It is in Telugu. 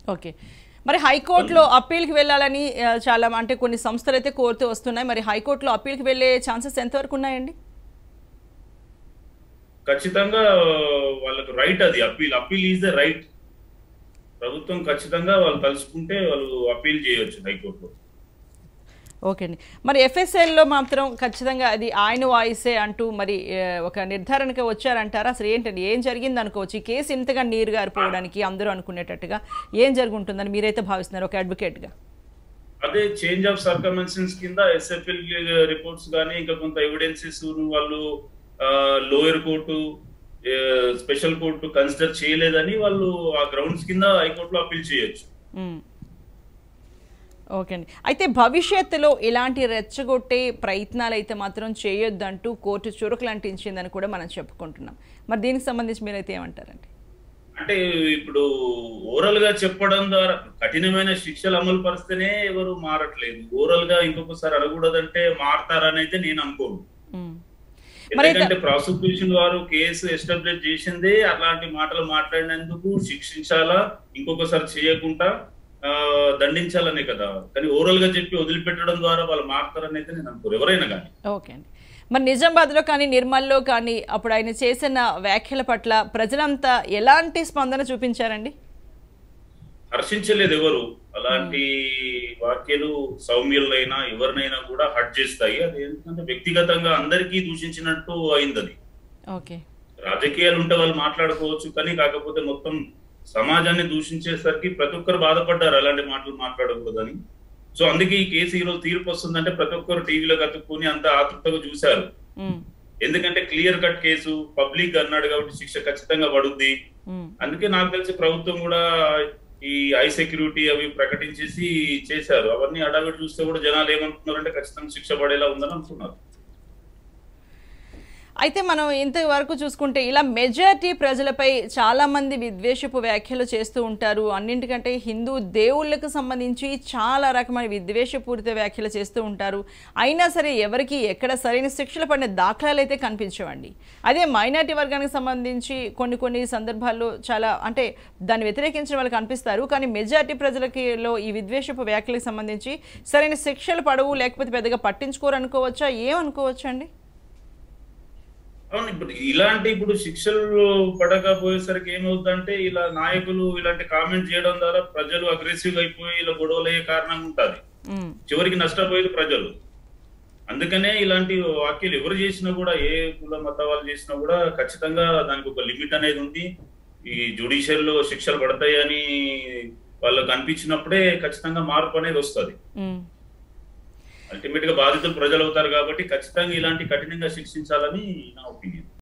ఓకే మరి హైకోర్టులో అప్పీల్కి వెళ్ళాలని ఆ, చాలా అంటే కొన్ని సంస్థలు అయితే కోరుతూ వస్తున్నాయి మరి హైకోర్టులో అప్పీల్కి వెళ్ళే ఛాన్సెస్ ఎంతవరకు ఉన్నాయండి ఖచ్చితంగా వాళ్ళకు రైట్ అది appeal appeal is the right ప్రభుత్వం ఖచ్చితంగా వాళ్ళు తలుచుకుంటే వాళ్ళు అప్పీల్ చేయొచ్చు హైకోర్టులో ఓకే అండి మరి ఎఫ్ఎస్ఎల్లో మాత్రం ఖచ్చితంగా అది ఆయన వాయిసే అంటూ మరి ఆ, ఒక నిర్ధారణకి వచ్చారంటారా అసలు ఏంటండి ఏం జరిగింది అనుకోవచ్చు ఈ కేసు ఇంతగా నీరు గారిపోవడానికి అందరూ అనుకునేటట్టుగా ఏం జరుగుంటుందని మీరైతే భావిస్తున్నారు ఒక అడ్వకేట్గా అదే చేంజ్ ఆఫ్ సర్కమెన్షన్స్ కింద ఎస్ఎఫ్ఎల్ రిపోర్ట్స్ కానీ ఇంకా కొంత ఎవిడెన్సెస్ వాళ్ళు lower court special court consider చేయలేదని వాళ్ళు ఆ గ్రౌండ్స్ కింద హైకోర్టులో అప్పీల్ చేయొచ్చు మ్మ్. ఓకే అండి అయితే భవిష్యత్తులో ఇలాంటి రెచ్చగొట్టే ప్రయత్నాలు అయితే మాత్రం చేయొద్దంటూ కోర్టు చురుకులు అంటించిందని కూడా మనం చెప్పుకుంటున్నాం మరి దీనికి సంబంధించి మీరైతే ఏమంటారండి అంటే ఇప్పుడు ఓరల్ గా చెప్పడం ద్వారా కఠినమైన శిక్షలు అమలు పరిస్తేనే ఎవరు మారట్లేదు ఓరల్ గా ఇంకొకసారి అడగకూడదంటే మారతారని అయితే నేను అనుకోను మ్మ్. మరి అయితే- ఎందుకంటే ప్రాసిక్యూషన్ వారు కేసు ఎస్టాబ్లిష్ చేసిందే అలాంటి మాటలు మాట్లాడినందుకు శిక్షించాలా ఇంకొకసారి చేయకుండా ఆ, దండించాలనే కదా కానీ ఓరల్ గా చెప్పి వదిలిపెట్టడం ద్వారా వాళ్ళు మారతారని అయితే నేను అనుకోరు ఎవరైనా కానీ ఓకే అండి మరి నిజామాబాద్లో కానీ నిర్మల్లో కానీ అప్పుడు ఆయన చేసిన వ్యాఖ్యల పట్ల ప్రజలంతా ఎలాంటి స్పందన చూపించారండి హర్షించలేదు ఎవరు అలాంటి వ్యాఖ్యలు సౌమ్యులైనా ఎవరినైనా కూడా హర్ట్ చేస్తాయి అది ఎందుకంటే వ్యక్తిగతంగా అందరికీ దూషించినట్టు అయింది అది ఓకే రాజకీయాలు ఉంటే వాళ్ళు మాట్లాడుకోవచ్చు కానీ కాకపోతే మొత్తం సమాజాన్ని దూషించేసరికి ప్రతి ఒక్కరు బాధపడ్డారు అలాంటి మాటలు మాట్లాడకూడదని సో అందుకే ఈ కేసు ఈ రోజు తీర్పు వస్తుందంటే ప్రతి ఒక్కరు టీవీలో కతుక్కొని అంత ఆతృతగా చూశారు మ్మ్. ఎందుకంటే క్లియర్ కట్ కేసు పబ్లిక్ అన్నాడు కాబట్టి శిక్ష ఖచ్చితంగా పడుద్ది మ్మ్. అందుకే నాకు తెలిసి ప్రభుత్వం కూడా ఈ ఐ సెక్యూరిటీ అవి ప్రకటించేసి చేశారు అవన్నీ అడావిడి చూస్తే కూడా జనాలు ఏమనుకున్నారంటే ఖచ్చితంగా శిక్ష పడేలా ఉందని అనుకున్నారు అయితే మనం ఇంతవరకు చూసుకుంటే ఇలా మెజారిటీ ప్రజలపై చాలా మంది విద్వేషపు వ్యాఖ్యలు చేస్తూ ఉంటారు అన్నింటికంటే హిందూ దేవుళ్ళకు సంబంధించి చాలా రకమైన విద్వేషపూరిత వ్యాఖ్యలు చేస్తూ ఉంటారు అయినా సరే ఎవరికి ఎక్కడ సరైన శిక్షలు పడిన దాఖలాలు అయితే కనిపించవండి అదే మైనార్టీ వర్గానికి సంబంధించి కొన్ని కొన్ని సందర్భాల్లో చాలా అంటే దాన్ని వ్యతిరేకించిన వాళ్ళు కనిపిస్తారు కానీ మెజారిటీ ప్రజలకిలో ఈ విద్వేషపు వ్యాఖ్యలకు సంబంధించి సరైన శిక్షలు పడవు లేకపోతే పెద్దగా పట్టించుకోరు అనుకోవచ్చా ఏమనుకోవచ్చా అండి అవును ఇప్పుడు ఇలాంటి ఇప్పుడు శిక్షలు పడకపోయేసరికి ఏమవుతుందంటే ఇలా నాయకులు ఇలాంటి కామెంట్ చేయడం ద్వారా ప్రజలు అగ్రెసివ్ అయిపోయి ఇలా గొడవలు అయ్యే కారణం ఉంటుంది మ్మ్. చివరికి నష్టపోయేది ప్రజలు అందుకనే ఇలాంటి వాక్యాలు ఎవరు చేసినా కూడా ఏ కుల మత వాళ్ళు చేసినా కూడా ఖచ్చితంగా దానికి ఒక లిమిట్ అనేది ఉంది ఈ జుడిషియల్ లో శిక్షలు పడతాయని వాళ్ళకు అనిపించినప్పుడే ఖచ్చితంగా మార్పు అనేది వస్తుంది మ్మ్. అల్టిమేట్ గా బాధితులు ప్రజలు అవుతారు కాబట్టి ఖచ్చితంగా ఇలాంటి కఠినంగా శిక్షించాలని నా ఒపీనియన్